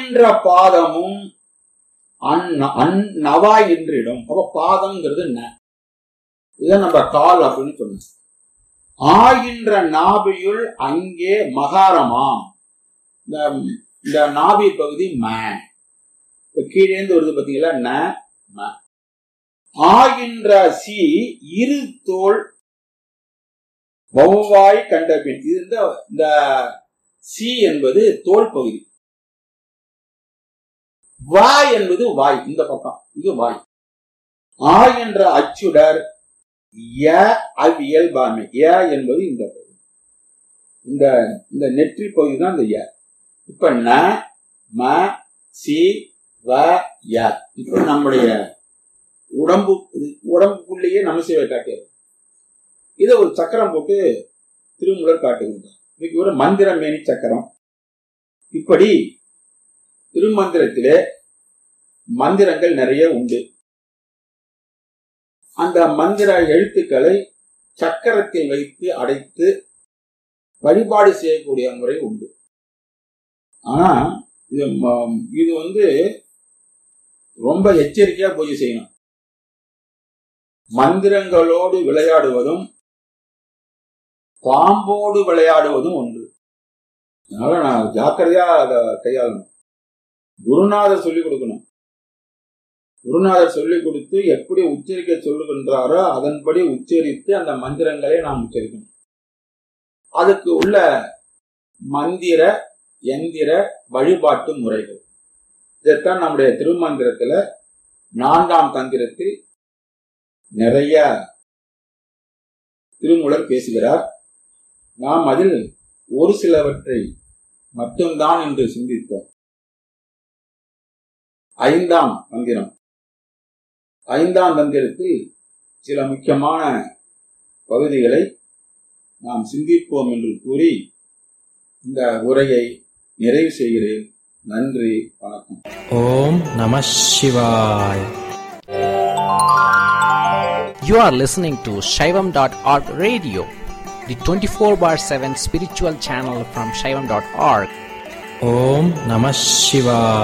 என்ற பாதமும் அந்- அந்நவாய் என்றிடும் அப்ப பாதம்ங்கிறது ந இதை நம்ம கால் அப்படின்னு சொன்னோம் ஆகின்ற நாபியுள் அங்கே மகாரமாம் இந்த இந்த நாபி பகுதி ம இப்ப கீழே இருந்து வருது பாத்தீங்களா ந ம ஆகின்ற சி இரு தோல் வௌவாய் கண்டபின் இது இந்த இந்த சி என்பது தோல் பகுதி வாய் என்பது வாய் இந்த பக்கம் இது வாய் ஆ என்ற அச்சுடர் ய அவ்வியல் பாமை ய என்பது இந்த பகுதி இந்த இந்த நெற்றி பகுதி தான் இந்த ய இப்ப ந ம சி வ ய இப்ப நம்முடைய உடம்பு இது- உடம்புக்குள்ளேயே நமசிவை காட்டியது இதை ஒரு சக்கரம் போட்டு திருமுலர் காட்டுகின்றார் இன்னைக்கு ஒரு மந்திரமேனி சக்கரம் இப்படி திருமந்திரத்திலே மந்திரங்கள் நிறைய உண்டு அந்த மந்திர எழுத்துக்களை சக்கரத்தில் வைத்து அடைத்து வழிபாடு செய்யக்கூடிய முறை உண்டு ஆனா இது ம- இது வந்து ரொம்ப எச்சரிக்கையா பூஜை செய்யணும் மந்திரங்களோடு விளையாடுவதும் பாம்போடு விளையாடுவதும் ஒன்று அதனால நான் ஜாக்கிரதையா அதை கையாளணும் குருநாதர் சொல்லிக் கொடுக்கணும் குருநாதர் சொல்லிக் கொடுத்து எப்படி உச்சரிக்க சொல்லுகின்றாரோ அதன்படி உச்சரித்து அந்த மந்திரங்களை நாம் உச்சரிக்கணும் அதுக்கு உள்ள மந்திர எந்திர வழிபாட்டு முறைகள் இதைத்தான் நம்முடைய திருமந்திரத்துல நான்காம் தந்திரத்தில் நிறைய திருமுலர் பேசுகிறார் நாம் அதில் ஒரு சிலவற்றை மட்டும்தான் என்று சிந்தித்தோம் ஐந்தாம் தந்திரம் ஐந்தாம் தந்திரத்தில் சில முக்கியமான பகுதிகளை நாம் சிந்திப்போம் என்று கூறி இந்த உரையை நிறைவு செய்கிறேன் நன்றி வணக்கம் ஓம் நம சிவாய் You are listening to Shaivam.org radio, the 24 bar 7 spiritual channel from Shaivam.org. ஓம் நம சிவாய்